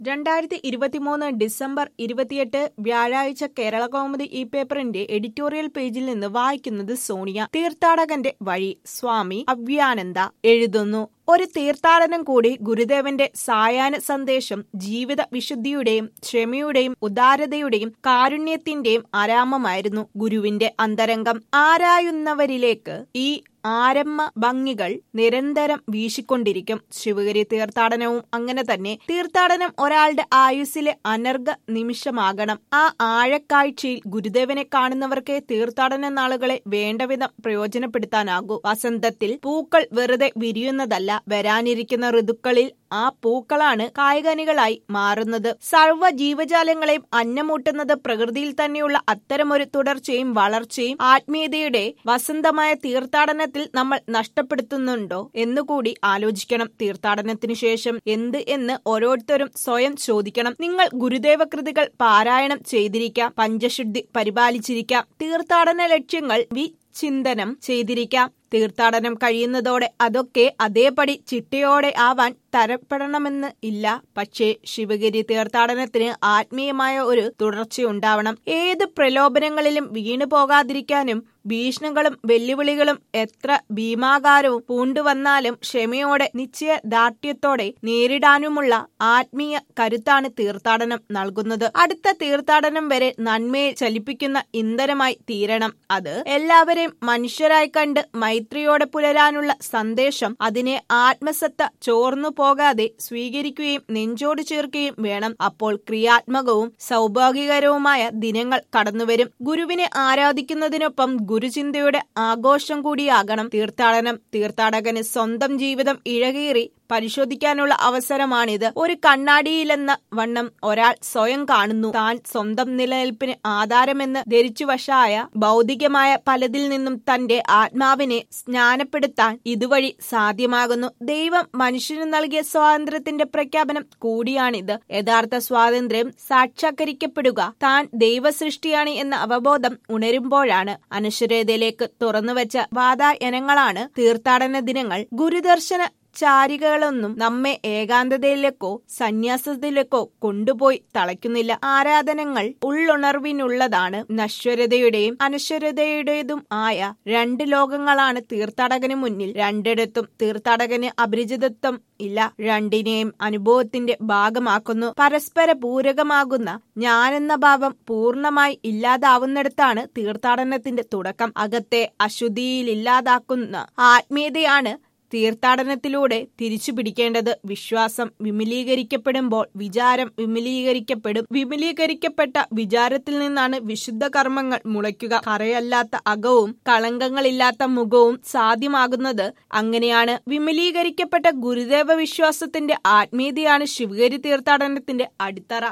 രണ്ടായിരത്തി ഇരുപത്തിമൂന്ന് ഡിസംബർ ഇരുപത്തിയെട്ട് വ്യാഴാഴ്ച കേരള കൗമുദി ഈ പേപ്പറിന്റെ എഡിറ്റോറിയൽ പേജിൽ നിന്ന് വായിക്കുന്നത് സോണിയ തീർത്ഥാടകന്റെ വഴി സ്വാമി അവ്യാനന്ദ എഴുതുന്നു ഒരു തീർത്ഥാടനം കൂടി ഗുരുദേവന്റെ സായാഹ്ന സന്ദേശം ജീവിത വിശുദ്ധിയുടെയും ക്ഷമയുടെയും ഉദാരതയുടെയും കാരുണ്യത്തിന്റെയും ആരാമമായിരുന്നു ഗുരുവിന്റെ അന്തരംഗം ആരായുന്നവരിലേക്ക് ഈ ആരംഭ ഭംഗികൾ നിരന്തരം വീശിക്കൊണ്ടിരിക്കും ശിവഗിരി തീർത്ഥാടനവും അങ്ങനെ തന്നെ തീർത്ഥാടനം ഒരാളുടെ ആയുസ്സിലെ അനർഘ നിമിഷമാകണം ആ ആഴക്കാഴ്ചയിൽ ഗുരുദേവനെ കാണുന്നവർക്ക് തീർത്ഥാടന നാളുകളെ വേണ്ടവിധം പ്രയോജനപ്പെടുത്താനാകൂ വസന്തത്തിൽ പൂക്കൾ വെറുതെ വിരിയുന്നതല്ല വരാനിരിക്കുന്ന ഋതുക്കളിൽ ആ പൂക്കളാണ് കായികനികളായി മാറുന്നത് സർവ്വ ജീവജാലങ്ങളെയും അന്നമൂട്ടുന്നത് പ്രകൃതിയിൽ തന്നെയുള്ള അത്തരമൊരു തുടർച്ചയും വളർച്ചയും ആത്മീയതയുടെ വസന്തമായ തീർത്ഥാടനത്തിൽ നമ്മൾ നഷ്ടപ്പെടുത്തുന്നുണ്ടോ എന്നുകൂടി ആലോചിക്കണം തീർത്ഥാടനത്തിനു ശേഷം എന്ത് എന്ന് ഓരോരുത്തരും സ്വയം ചോദിക്കണം നിങ്ങൾ ഗുരുദേവ കൃതികൾ പാരായണം ചെയ്തിരിക്കാം പഞ്ചശുദ്ധി പരിപാലിച്ചിരിക്കാം തീർത്ഥാടന ലക്ഷ്യങ്ങൾ വി ചിന്തനം ചെയ്തിരിക്കാം തീർത്ഥാടനം കഴിയുന്നതോടെ അതൊക്കെ അതേപടി ചിട്ടയോടെ ആവാൻ തരപ്പെടണമെന്ന് ഇല്ല പക്ഷേ ശിവഗിരി തീർത്ഥാടനത്തിന് ആത്മീയമായ ഒരു തുടർച്ചയുണ്ടാവണം ഏത് പ്രലോഭനങ്ങളിലും വീണു പോകാതിരിക്കാനും ഭീഷണികളും വെല്ലുവിളികളും എത്ര ഭീമാകാരവും പൂണ്ടുവന്നാലും ക്ഷമയോടെ നിശ്ചയദാർഢ്യത്തോടെ നേരിടാനുമുള്ള ആത്മീയ കരുത്താണ് തീർത്ഥാടനം നൽകുന്നത് അടുത്ത തീർത്ഥാടനം വരെ നന്മയെ ചലിപ്പിക്കുന്ന ഇന്ധനമായി തീരണം അത് എല്ലാവരെയും മനുഷ്യരായി കണ്ട് മൈത്രിയോടെ പുലരാനുള്ള സന്ദേശം അതിനെ ആത്മസത്ത ചോർന്നു പോകാതെ സ്വീകരിക്കുകയും നെഞ്ചോട് ചേർക്കുകയും വേണം അപ്പോൾ ക്രിയാത്മകവും സൗഭാഗ്യകരവുമായ ദിനങ്ങൾ കടന്നുവരും ഗുരുവിനെ ആരാധിക്കുന്നതിനൊപ്പം ഗുരുചിന്തയുടെ ആഘോഷം കൂടിയാകണം തീർത്ഥാടനം തീർത്ഥാടകന് സ്വന്തം ജീവിതം ഇഴകീറി പരിശോധിക്കാനുള്ള അവസരമാണിത് ഒരു കണ്ണാടിയിലെന്ന വണ്ണം ഒരാൾ സ്വയം കാണുന്നു താൻ സ്വന്തം നിലനിൽപ്പിന് ആധാരമെന്ന് ധരിച്ചു വശായ ഭൗതികമായ പലതിൽ നിന്നും തന്റെ ആത്മാവിനെ സ്നാനപ്പെടുത്താൻ ഇതുവഴി സാധ്യമാകുന്നു ദൈവം മനുഷ്യന് നൽകിയ സ്വാതന്ത്ര്യത്തിന്റെ പ്രഖ്യാപനം കൂടിയാണിത് യഥാർത്ഥ സ്വാതന്ത്ര്യം സാക്ഷാത്കരിക്കപ്പെടുക താൻ ദൈവസൃഷ്ടിയാണ് എന്ന അവബോധം ഉണരുമ്പോഴാണ് അനശ്വരതയിലേക്ക് തുറന്നുവച്ച വാതായനങ്ങളാണ് തീർത്ഥാടന ദിനങ്ങൾ ഗുരുദർശന ചാരികളൊന്നും നമ്മെ ഏകാന്തതയിലേക്കോ സന്യാസത്തിലേക്കോ കൊണ്ടുപോയി തളയ്ക്കുന്നില്ല ആരാധനകൾ ഉള്ളുണർവിനുള്ളതാണ് നശ്വരതയുടെയും അനശ്വരതയുടേതും ആയ രണ്ട് ലോകങ്ങളാണ് തീർത്ഥാടകന് മുന്നിൽ രണ്ടിടത്തും തീർത്ഥാടകന് അപരിചിതത്വം ഇല്ല രണ്ടിനെയും അനുഭവത്തിന്റെ ഭാഗമാക്കുന്നു പരസ്പര പൂരകമാകുന്ന ഞാനെന്ന ഭാവം പൂർണ്ണമായി ഇല്ലാതാവുന്നിടത്താണ് തീർത്ഥാടനത്തിന്റെ തുടക്കം അകത്തെ അശുദ്ധിയിലില്ലാതാക്കുന്ന ആത്മീയതയാണ് തീർത്ഥാടനത്തിലൂടെ തിരിച്ചു പിടിക്കേണ്ടത് വിശ്വാസം വിമലീകരിക്കപ്പെടുമ്പോൾ വിചാരം വിമലീകരിക്കപ്പെടും വിമലീകരിക്കപ്പെട്ട വിചാരത്തിൽ നിന്നാണ് വിശുദ്ധ കർമ്മങ്ങൾ മുളയ്ക്കുക കറയല്ലാത്ത അകവും കളങ്കങ്ങളില്ലാത്ത മുഖവും സാധ്യമാകുന്നത് അങ്ങനെയാണ് വിമലീകരിക്കപ്പെട്ട ഗുരുദേവ വിശ്വാസത്തിന്റെ ആത്മീയതയാണ് ശിവഗിരി തീർത്ഥാടനത്തിന്റെ അടിത്തറ